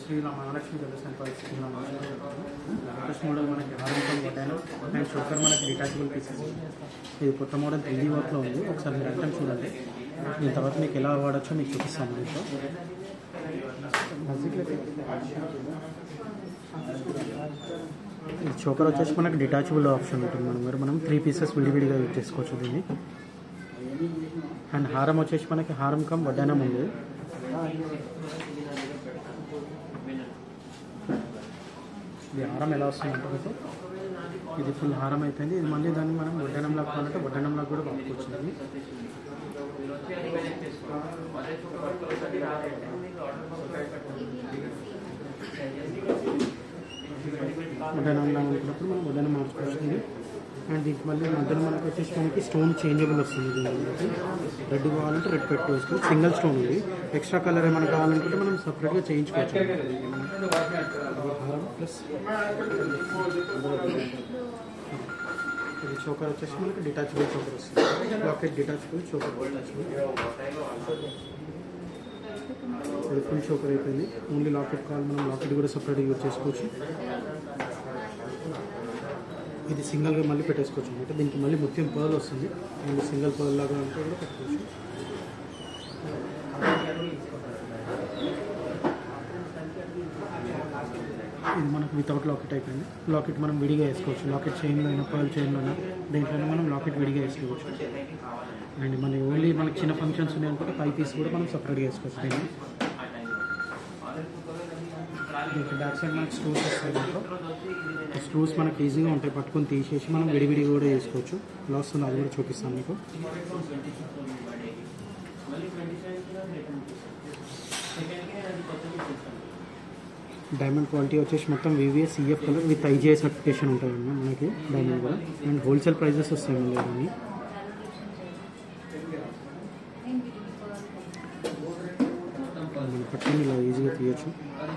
శ్రీ మహాలక్ష్మి దర్శనం పరిస్థితున్నాం latest model మనకి హారంతో కొట్టాను అండ్ షోకర్ మనకి డిటాచబుల్ పీసెస్ ఇది కొత్త మోడల్ త్రీ వర్క్లో ఉంది ఒకసారి మీరు ఐటమ్ చూడండి దీని తర్వాత మీకు ఎలా వాడచ్చో మీకు చూపిస్తాను దీంట్లో ఈ చోకర్ వచ్చేసి మనకి డిటాచబుల్ ఆప్షన్ ఉంటుంది మనం మరి మనం త్రీ పీసెస్ విడివిడిగా యూజ్ చేసుకోవచ్చు దీన్ని అండ్ హారం వచ్చేసి మనకి హారం కమ్ వడ్డానం ఉంది ఇది హారం ఎలా వస్తుందంటే మీకు ఇది ఫుల్ హారం అయిపోయింది ఇది మళ్ళీ దాన్ని మనం వడ్డానంలో కావాలంటే వడ్డానంలో కూడా వాడుకోవచ్చు ఇది వడ్డానంలో అనుకున్నప్పుడు మనం వడ్డానం మార్చుకోవచ్చు ఇది అండ్ దీనికి మళ్ళీ మధ్యలో మనకి వచ్చేసి మనకి స్టోన్ చేంజబుల్ వస్తుంది దీనికి రెడ్ కావాలంటే రెడ్ పెట్టుకోవచ్చు సింగిల్ స్టోన్ ఉంది ఎక్స్ట్రా కలర్ ఏమైనా కావాలనుకుంటే మనం సపరేట్గా చేయించుకోవచ్చు ప్లస్ ఇది చోకర్ వచ్చేసి మనకి డిటాచబుల్ చోకర్ వస్తుంది లాకెట్ డిటాచబుల్ చోకర్ ఇది ఫుల్ చోకర్ అయిపోయింది ఓన్లీ లాకెట్ కావాలి మనం లాకెట్ కూడా సపరేట్గా యూజ్ చేసుకోవచ్చు ఇది సింగిల్గా మళ్ళీ పెట్టేసుకోవచ్చు అనమాట దీనికి మళ్ళీ ముత్యం పర్ల్ వస్తుంది అండ్ సింగిల్ పర్ల్ లాగా అంటే కూడా పెట్టుకోవచ్చు ఇది మనకు వితౌట్ లాకెట్ అయిపోయింది లాకెట్ మనం విడిగా వేసుకోవచ్చు లాకెట్ చైన్లో అయినా పర్ల్ చైన్లో అయినా దేంట్లోనే మనం లాకెట్ విడిగా వేసుకోవచ్చు అండ్ మన ఓన్లీ మనకి చిన్న ఫంక్షన్స్ ఉన్నాయి అనుకుంటే ఫైవ్ పీస్ కూడా మనం సపరేట్గా వేసుకోవచ్చు దీన్ని దీనికి బ్యాక్ సైడ్ మనకి స్క్రూస్ వస్తాయి దీంట్లో స్క్రూస్ మనకి ఈజీగా ఉంటాయి పట్టుకొని తీసేసి మనం విడివిడిగా కూడా వేసుకోవచ్చు ఎలా వస్తుందో అది కూడా చూపిస్తాను మీకు డైమండ్ క్వాలిటీ వచ్చేసి మొత్తం VVS CF colour with IGI certification ఉంటుంది మనకి డైమండ్ కూడా అండ్ హోల్సేల్ ప్రైజెస్ వస్తాయి మళ్ళీ అవన్నీ మనం పట్టుకొని ఇలా ఈజీగా తీయచ్చు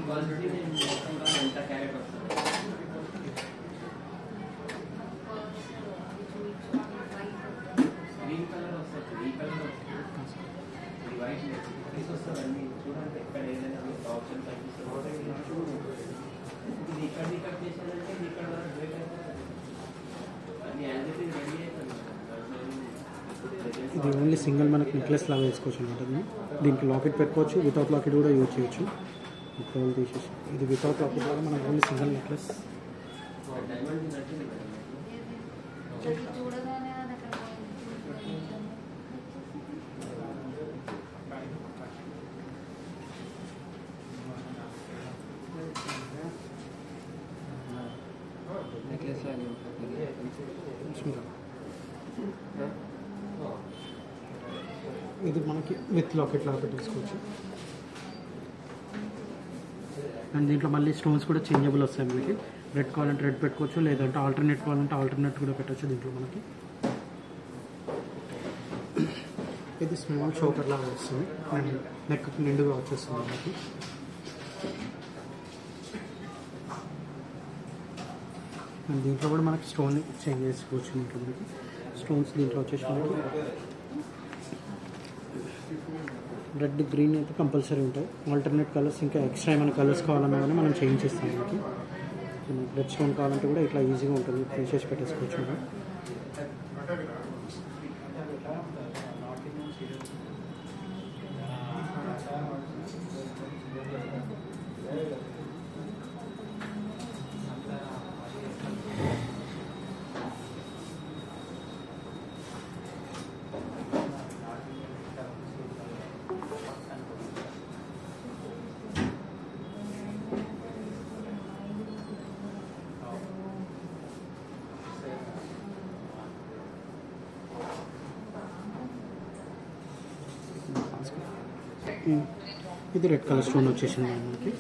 ఇది ఓన్లీ సింగిల్ మనకి నెక్లెస్ లాగా వేసుకోవచ్చు అనమాట ఇది దీనికి లాకెట్ పెట్టుకోవచ్చు వితౌట్ లాకెట్ కూడా యూజ్ చేయొచ్చు ఇప్పుడు తీసేసి ఇది వితౌట్ లాకెట్ లాగా మనం ఓన్లీ సింగిల్ నెక్లెస్ చూడగానే అది అక్కడ నెక్లెస్ లాగా ఉంటుంది చూద్దాం. ఇది మనకి విత్ లాకెట్ లాగా పెట్టేసుకోవచ్చు అండ్ దీంట్లో మళ్ళీ స్టోన్స్ కూడా చేంజబుల్ వస్తాయి మనకి రెడ్ కావాలంటే రెడ్ పెట్టుకోవచ్చు లేదంటే ఆల్టర్నేట్ కావాలంటే ఆల్టర్నేట్ కూడా పెట్టవచ్చు దీంట్లో మనకి ఇది స్మాల్ చోకర్ లాగా వస్తుంది అండ్ నెక్ నిండుగా వచ్చేస్తుంది మనకి అండ్ దీంట్లో కూడా మనకి స్టోన్ చేంజ్ చేసుకోవచ్చు దీంట్లో మనకి స్టోన్స్ దీంట్లో వచ్చేసి మనకి రెడ్ గ్రీన్ అయితే కంపల్సరీ ఉంటాయి ఆల్టర్నేట్ కలర్స్ ఇంకా ఎక్స్ట్రా ఏమైనా కలర్స్ కావాలన్నా కానీ మనం చేంజ్ చేస్తాం మనకి రెడ్ స్టోన్ కావాలంటే కూడా ఇట్లా ఈజీగా ఉంటుంది తీసేసి పెట్టేసుకోవచ్చు మనం ఉమ్. ఇది రెడ్ కలర్ స్టోన్ వచ్చేసింది మనకి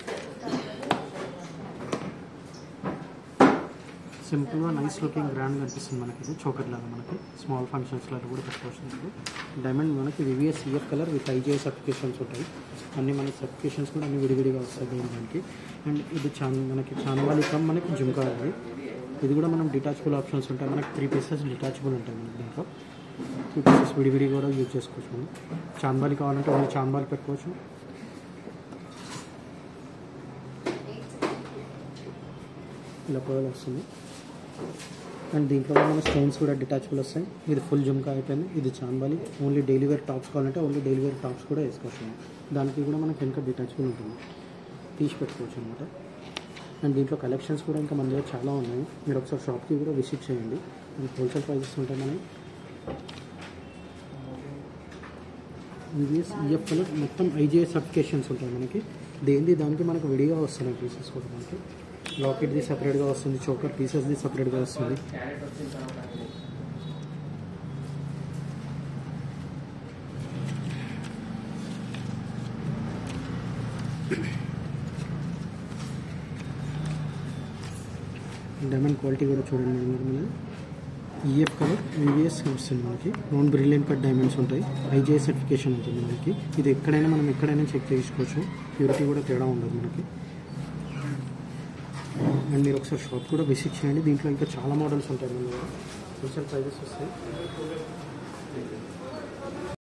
సింపుల్గా నైస్ లుకింగ్ గ్రాండ్గా అనిపిస్తుంది మనకి ఇది చోకర్ లాగా మనకి స్మాల్ ఫంక్షన్స్ లాగా కూడా పెట్టుకోవచ్చు ఇది డైమండ్ మనకి VVS CF colour with IGI certifications ఉంటాయి అన్ని మనకి సర్టిఫికేషన్స్ కూడా అన్ని విడివిడిగా వస్తాయి దీని దానికి అండ్ ఇది చాన్ మనకి చాన్వాలి కమ్ మనకి జుంకా అది ఇది కూడా మనం డిటాచబుల్ ఆప్షన్స్ ఉంటాయి మనకి త్రీ పీసెస్ డిటాచబుల్ ఉంటాయి మనకి దీంట్లో త్రీ పీసెస్ విడివిడి కూడా యూజ్ చేసుకోవచ్చు మనం చాన్బాలి కావాలంటే ఓన్లీ చాన్బాలి పెట్టుకోవచ్చు ఇలా పర్ల్ వస్తుంది అండ్ దీంట్లో కూడా మన స్టోన్స్ కూడా డిటాచబుల్ వస్తాయి ఇది ఫుల్ జుమ్కా అయిపోయింది ఇది chandbali only daily wear tops కావాలంటే ఓన్లీ డైలీ వేర్ టాప్స్ కూడా వేసుకోవచ్చు మనం. దానికి కూడా మనకి ఇంకా డిటాచబుల్ ఉంటుంది తీసి పెట్టుకోవచ్చు అనమాట అండ్ దీంట్లో కలెక్షన్స్ కూడా ఇంకా మన దగ్గర చాలా ఉన్నాయి మీరు ఒకసారి షాప్కి కూడా విజిట్ చేయండి ఇది హోల్సేల్ ప్రైజెస్ ఉంటాయి మనకి ఈవీఎస్ ఈఎఫ్ఎల్ మొత్తం ఐజీఎస్ సర్టిఫికేషన్స్ ఉంటాయి మనకి దేనిది దానికి మనకు విడిగా వస్తున్నాయి పీసెస్ కూడా మనకి లాకెట్ది సపరేట్గా వస్తుంది చోకర్ పీసెస్ది సపరేట్గా వస్తుంది డైమండ్ క్వాలిటీ కూడా చూడండి మేడం మీరు ఈఎఫ్ కలర్ వివిఎస్ వస్తుంది మనకి నాన్ బ్రిలియన్ కట్ డైమండ్స్ ఉంటాయి ఐజీఎస్ సర్టిఫికేషన్ ఉంటుంది మనకి ఇది ఎక్కడైనా మనం ఎక్కడైనా చెక్ చేసుకోవచ్చు ప్యూరిటీ కూడా తేడా ఉండదు మనకి అండ్ మీరు ఒకసారి షాప్ కూడా విజిట్ చేయండి దీంట్లో ఇంకా చాలా మోడల్స్ ఉంటాయి మన దగ్గర స్పెషల్ ప్రైజెస్ వస్తాయి